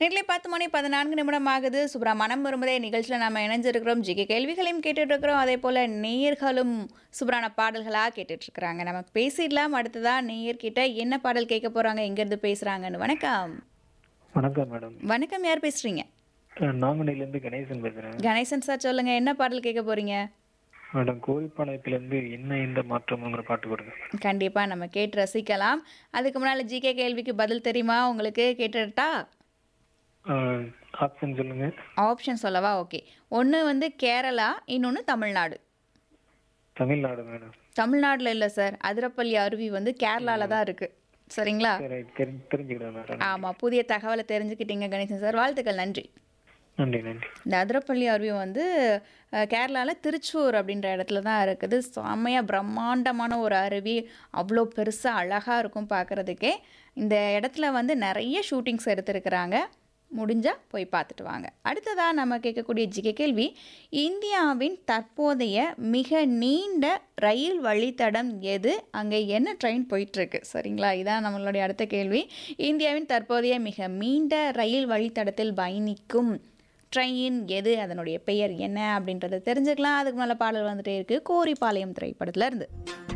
நேரிலே பத்து மணி பதினான்கு நிமிடம் ஆகுது சுப்ரா மனம் வரும்பதே நிகழ்ச்சியில் நம்ம இணைஞ்சிருக்கிறோம் ஜிகே கேள்விகளையும் கேட்டுட்டு இருக்கிறோம் அதே போல் நேயர்களும் சுப்ரான பாடல்களாக கேட்டுட்டு இருக்கிறாங்க நம்ம பேசிடலாம் அடுத்ததா நேயர்கிட்ட என்ன பாடல் கேட்க போறாங்க எங்கேருந்து பேசுறாங்கன்னு வணக்கம் வணக்கம் மேடம் வணக்கம் யார் பேசுறீங்க நாங்குநேரிலேருந்து கணேசன் பேசுகிறேன் கணேசன் சார் சொல்லுங்க என்ன பாடல் கேட்க போறீங்க மேடம் கோவில்பாளையத்துலேருந்து என்ன இந்த மாற்றம்ங்கிற பாட்டு கொடுங்க கண்டிப்பா நம்ம கேட்டு ரசிக்கலாம் அதுக்கு முன்னால ஜிகே கேள்விக்கு பதில் தெரியுமா உங்களுக்கு கேட்டுட்டா ஆப்ஷன் சொல்லுங்க ஆப்ஷன் சொல்லவா ஓகே ஒன்று வந்து கேரளா இன்னொன்று தமிழ்நாடு தமிழ்நாடு மேடம் தமிழ்நாட்டில் இல்லை சார் அதிரப்பள்ளி அருவி வந்து கேரளால தான் இருக்கு சரிங்களா சரி தெரி தெரிஞ்சுக்கிறேன் மேடம் ஆமாம் புதிய தகவலை தெரிஞ்சுக்கிட்டீங்க கணேசன் சார் வாழ்த்துக்கள் நன்றி நன்றி நன்றி இந்த அதிரப்பள்ளி அருவி வந்து கேரளாவில் திருச்சூர் அப்படின்ற இடத்துல தான் இருக்குது செம்மையாக பிரம்மாண்டமான ஒரு அருவி அவ்வளோ பெருசாக அழகாக இருக்கும் பார்க்குறதுக்கே இந்த இடத்துல வந்து நிறைய ஷூட்டிங்ஸ் எடுத்திருக்கிறாங்க முடிஞ்சால் போய் பார்த்துட்டு வாங்க அடுத்ததாக நம்ம கேட்கக்கூடிய ஜிகே கேள்வி இந்தியாவின் தற்போதைய மிக நீண்ட ரயில் வழித்தடம் எது அங்கே என்ன ட்ரெயின் போயிட்டுருக்கு சரிங்களா இதான் நம்மளுடைய அடுத்த கேள்வி இந்தியாவின் தற்போதைய மிக நீண்ட ரயில் வழித்தடத்தில் பயணிக்கும் ட்ரெயின் எது அதனுடைய பெயர் என்ன அப்படின்றத தெரிஞ்சுக்கலாம் அதுக்கு மேலே பாடல் வந்துட்டே இருக்கு கோரிப்பாளையம் திரைப்படத்துல இருந்து